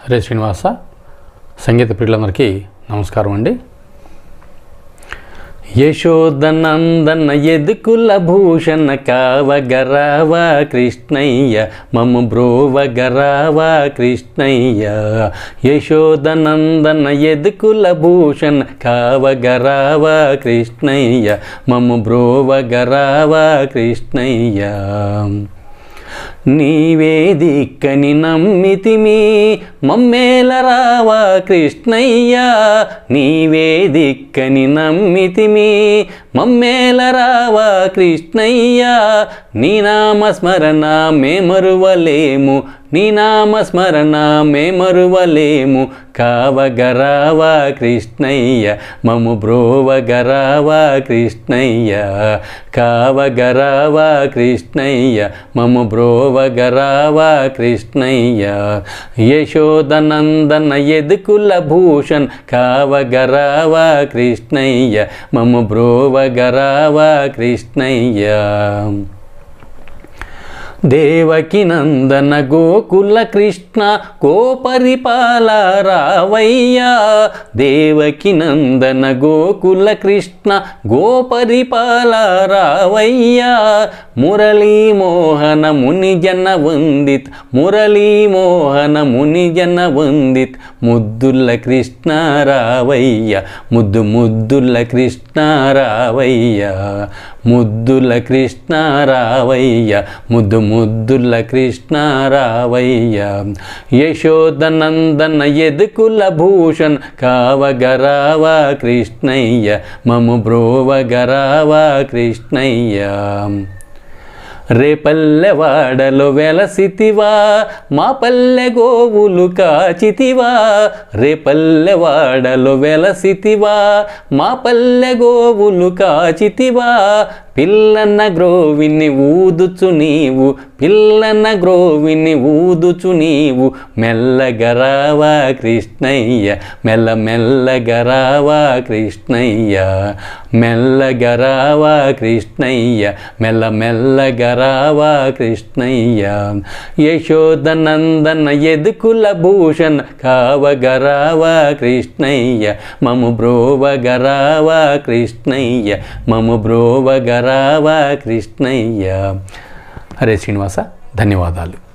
హరే శ్రీనివాస సంగీత ప్రియులందరికీ నమస్కారం అండి యశోదనందన ఎదుకుల భూషణ కావగరావ కృష్ణయ్య మమ బ్రోవగరావ కృష్ణయ్య యశోదనందన ఎదుకుల భూషణ కావగరావ కృష్ణయ్య మమ బ్రోవగరావ కృష్ణయ్య నీవే దిక్కని నమ్మితిమి మమ్మేల రావా కృష్ణయ్య నీవే దిక్కని నమ్మితిమి మమ్మేల రావా కృష్ణయ్య నీ నామస్మరణ మే మరువలేము నీ నామస్మరణ మే మరువలేము కావగరావా కృష్ణయ్య మము బ్రోవగరావా కృష్ణయ్య కావగరావా కృష్ణయ్య మము బ్రోవగరావా కృష్ణయ్య యశోదనందన ఎదుకుల భూషణ్ కావగరావా కృష్ణయ్య మము బ్రోవగరావా కృష్ణయ్య దేవకి నందన గోకుల కృష్ణ కోపరిపాల రావయ్యా దేవకి నందన గోకుల కృష్ణ గోపరిపాల రావయ్యా మురళీ మోహన ముని జన వందిత్ మురళీ మోహన ముని జన వందిత్ ముద్దుల కృష్ణ రావయ్య ముద్దు ముద్దుల కృష్ణ రావయ్య ముద్దుల కృష్ణ రావయ్య ముద్దు ముద్దుల కృష్ణ రావయ్య యశోదనందన ఎదుకుల భూషణ్ కావగరావా కృష్ణయ్య మము బ్రోవగరావా కృష్ణయ్య రేపల్లెవాడలో వెలసితివా మా పల్లె గోవులు కాచితివా రేపల్లెవాడలో వెలసితివా మా పల్లె గోవులు కాచితివా పిల్లన్న గ్రోవిని ఊదుచు నీవు పిల్లన్న గ్రోవిని ఊదుచు నీవు మెల్లగరావా కృష్ణయ్య మెల్ల మెల్లగరావా కృష్ణయ్య మెల్లగరావా కృష్ణయ్య మెల్ల మెల్లగరావా కృష్ణయ్య యశోదనందన ఎదుకుల భూషణ్ కావగరావా కృష్ణయ్య మము బ్రోవగరావా కృష్ణయ్య మము బ్రోవగరావా కృష్ణయ్య హరే శ్రీనివాస ధన్యవాదాలు